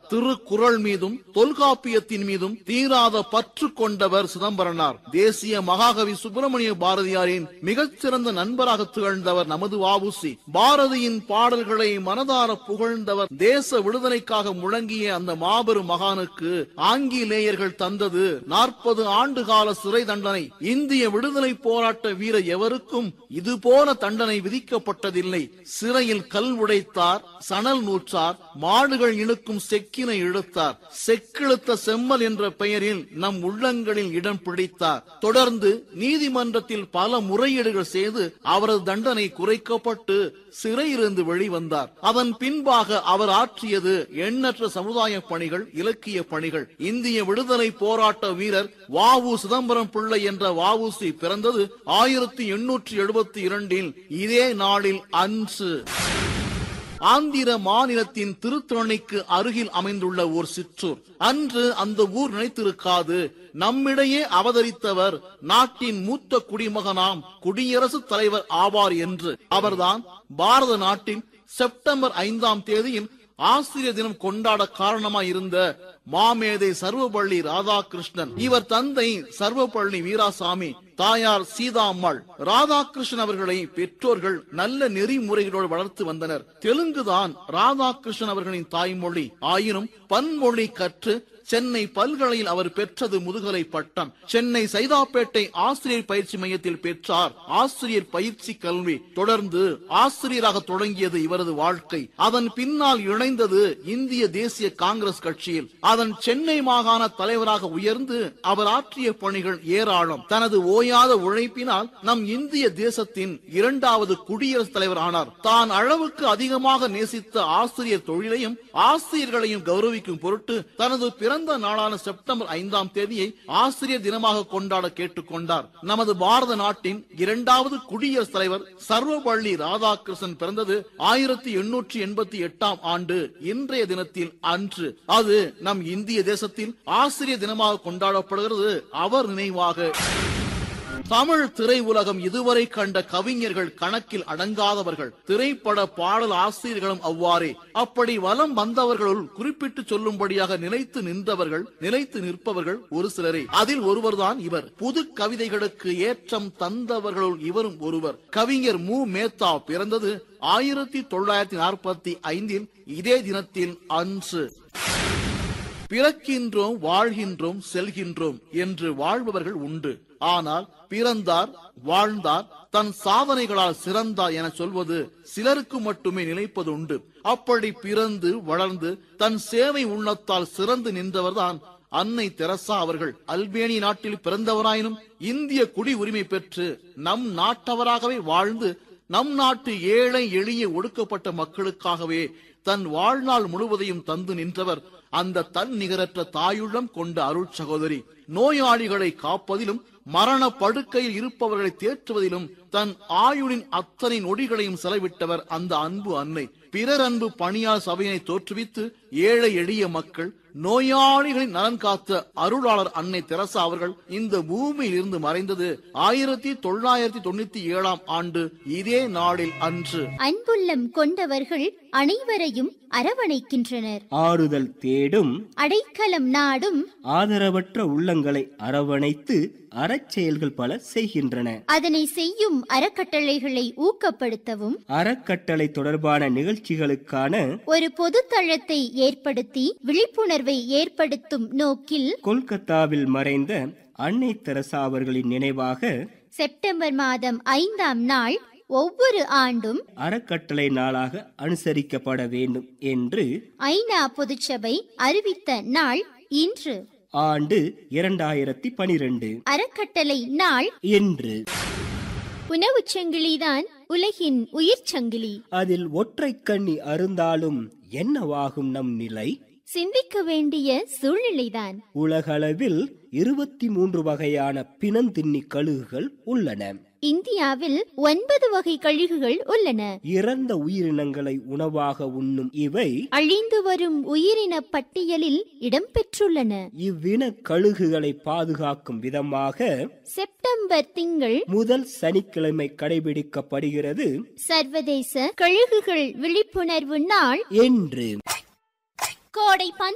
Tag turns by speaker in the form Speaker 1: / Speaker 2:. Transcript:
Speaker 1: திருக்குறள் மீதும் தொல்காப்பியத்தின் மீதும் தீராத பற்று கொண்டவர் சிதம்பரனார் தேசிய மகாகவி சுப்பிரமணிய பாரதியாரின் மிகச்சிறந்த நண்பராக திகழ்ந்தவர் நமது வாவுசி பாரதியின் பாடல்களை மனதார புகழ்ந்தவர் தேச விடுதலைக்காக முழங்கிய அந்த மாபெரும் மகானுக்கு ஆங்கிலேயர்கள் தந்தது நாற்பது ஆண்டு கால சிறை தண்டனை இந்திய விடுதலை போராட்ட வீரர் எவருக்கும் இது போல தண்டனை விதிக்கப்பட்டதில்லை சிறையில் கல் உடைத்தார் சணல் நூற்றார் மாடுகள் இழுக்கும் செக்கினை இழுத்தார் செக்கிழுத்த செம்மல் என்ற பெயரில் நம் உள்ளங்களில் இடம் பிடித்தார் தொடர்ந்து நீதிமன்றத்தில் பல முறையீடுகள் செய்து அவரது தண்டனை குறைக்கப்பட்டு சிறையிலிருந்து வெளிவந்தார் அதன் பின்பாக அவர் ஆற்றியது எண்ணற்ற சமுதாய பணிகள் இலக்கிய பணிகள் இந்திய விடுதலை போராட்ட வீரர் வாவு சிதம்பரம் பிள்ளை என்ற வாவுசி பிறந்தது ஆயிரத்தி எண்ணூற்றி எழுபத்தி இரண்டில் இதே நாளில் அன்று ஆந்திர மாநிலத்தின் திருத்தணிக்கு அருகில் அமைந்துள்ள ஓர் சிற்றூர் அன்று அந்த ஊர் நினைத்திருக்காது நம்மிடையே அவதரித்தவர் நாட்டின் மூத்த குடிமகனாம் குடியரசுத் தலைவர் ஆவார் என்று அவர்தான் பாரத நாட்டின் செப்டம்பர் ஐந்தாம் தேதியில் ஆசிரியர் தினம் கொண்டாட காரணமாய் இருந்த மாமேதை சர்வபள்ளி ராதாகிருஷ்ணன் இவர் தந்தை சர்வபள்ளி வீராசாமி தாயார் சீதா அம்மாள் ராதாகிருஷ்ணன் அவர்களை பெற்றோர்கள் நல்ல நெறிமுறைகளோடு வளர்த்து வந்தனர் தெலுங்குதான் ராதாகிருஷ்ணன் அவர்களின் தாய்மொழி ஆயினும் பன்மொழி கற்று சென்னை பல்கலையில் அவர் பெற்றது முதுகலை பட்டம் சென்னை சைதாப்பேட்டை ஆசிரியர் பயிற்சி மையத்தில் பெற்றார் ஆசிரியர் பயிற்சி கல்வி தொடர்ந்து ஆசிரியராக தொடங்கியது இவரது வாழ்க்கை அதன் பின்னால் இணைந்தது இந்திய தேசிய காங்கிரஸ் கட்சியில் அதன் சென்னை மாகாண தலைவராக உயர்ந்து அவர் ஆற்றிய பணிகள் ஏராளம் தனது ஓயாத உழைப்பினால் நம் இந்திய தேசத்தின் இரண்டாவது குடியரசுத் தலைவர் ஆனார் தான் அளவுக்கு அதிகமாக நேசித்த ஆசிரியர் தொழிலையும் ஆசிரியர்களையும் கௌரவிக்கும் பொருட்டு தனது பிறந்த நாளான செப்டம்பர் ஐந்தாம் தேதியை ஆசிரியர் தினமாக கொண்டாட கேட்டுக்கொண்டார் நமது பாரத நாட்டின் இரண்டாவது குடியரசுத் தலைவர் சர்வபள்ளி ராதாகிருஷ்ணன் பிறந்தது ஆயிரத்தி எண்ணூற்றி எண்பத்தி எட்டாம் ஆண்டு இன்றைய தினத்தில் அன்று அது நம் இந்திய தேசத்தில் ஆசிரியர் தினமாக கொண்டாடப்படுகிறது அவர் நினைவாக தமிழ் திரை உலகம் இதுவரை கண்ட கவிஞர்கள் கணக்கில் அடங்காதவர்கள் திரைப்பட பாடல் ஆசிரியர்களும் அவ்வாறே அப்படி வலம் வந்தவர்களுள் குறிப்பிட்டு சொல்லும்படியாக நிலைத்து நின்றவர்கள் நிலைத்து நிற்பவர்கள் ஒரு சிலரே அதில் ஒருவர்தான் இவர் புது கவிதைகளுக்கு ஏற்றம் தந்தவர்களுள் இவரும் ஒருவர் கவிஞர் மு மேத்தா பிறந்தது ஆயிரத்தி தொள்ளாயிரத்தி நாற்பத்தி ஐந்தில் இதே தினத்தில் அன்று பிறக்கின்றோம் வாழ்கின்றோம் செல்கின்றோம் என்று வாழ்பவர்கள் உண்டு ஆனால் பிறந்தார் வாழ்ந்தார் தன் சாதனைகளால் சிறந்தார் என சொல்வது சிலருக்கு மட்டுமே நிலைப்பது உண்டு அப்படி பிறந்து வளர்ந்து தன் சேவை உள்ளத்தால் சிறந்து நின்றவர்தான் அன்னை தெரசா அவர்கள் அல்பேனிய நாட்டில் பிறந்தவராயினும் இந்திய குடி உரிமை பெற்று நம் நாட்டவராகவே வாழ்ந்து நம் நாட்டு ஏழை எளிய ஒடுக்கப்பட்ட மக்களுக்காகவே தன் வாழ்நாள் முழுவதையும் தந்து நின்றவர் அந்த தன் நிகரற்ற தாயுள்ளம் கொண்ட அருள் சகோதரி நோயாளிகளை காப்பதிலும் மரண படுக்கையில் இருப்பவர்களை தேற்றுவதிலும் தன் ஆயுளின் அத்தனை நொடிகளையும் செலவிட்டவர் அந்த அன்பு அன்னை பிறர் அன்பு பணியார் சபையினை தோற்றுவித்து ஏழை எளிய மக்கள் நோயாளிகளின் நலன் காத்த அருளாளர் அன்னை தெரசா அவர்கள் இந்த பூமியில் இருந்து மறைந்தது ஆயிரத்தி தொள்ளாயிரத்தி தொண்ணூத்தி ஏழாம் ஆண்டு இதே நாளில் அன்று
Speaker 2: அன்புள்ளம் கொண்டவர்கள் அனைவரையும் அரவணைக்கின்றனர்
Speaker 3: ஆறுதல் தேடும்
Speaker 2: அடைக்கலம் நாடும்
Speaker 3: ஆதரவற்ற உள்ளங்களை அரவணைத்து அறச்செயல்கள் பல செய்கின்றன
Speaker 2: அதனை செய்யும் அறக்கட்டளைகளை ஊக்கப்படுத்தவும்
Speaker 3: அறக்கட்டளை தொடர்பான நிகழ்ச்சிகளுக்கான
Speaker 2: ஒரு பொதுத்தளத்தை ஏற்படுத்தி விழிப்புணர்வை ஏற்படுத்தும் நோக்கில்
Speaker 3: கொல்கத்தாவில் மறைந்த அன்னை தெரசா அவர்களின் நினைவாக
Speaker 2: செப்டம்பர் மாதம் ஐந்தாம் நாள் ஒவ்வொரு ஆண்டும்
Speaker 3: அறக்கட்டளை நாளாக அனுசரிக்கப்பட வேண்டும் என்று
Speaker 2: ஐநா பொதுச்சபை அறிவித்த நாள் இன்று
Speaker 3: ஆண்டு இரண்டாயிரத்தி பனிரெண்டு
Speaker 2: அறக்கட்டளை நாள்
Speaker 3: என்று
Speaker 2: உணவுச் சங்கிலிதான் உலகின் உயிர் சங்கிலி
Speaker 3: அதில் ஒற்றை கண்ணி அருந்தாலும் என்னவாகும் நம் நிலை
Speaker 2: சிந்திக்க வேண்டிய சூழ்நிலைதான்
Speaker 3: உலகளவில் இருபத்தி மூன்று வகையான பிணந்தின்னி கழுகுகள் உள்ளன
Speaker 2: இந்தியாவில் ஒன்பது வகை கழுகுகள் உள்ளன
Speaker 3: இறந்த உயிரினங்களை உணவாக உண்ணும் இவை
Speaker 2: அழிந்து வரும் உயிரின பட்டியலில் இடம்பெற்றுள்ளன
Speaker 3: இவ்வின கழுகுகளை பாதுகாக்கும் விதமாக
Speaker 2: செப்டம்பர் திங்கள்
Speaker 3: முதல் சனிக்கிழமை கடைபிடிக்கப்படுகிறது
Speaker 2: சர்வதேச கழுகுகள் விழிப்புணர்வு நாள்
Speaker 3: என்று
Speaker 2: கோடை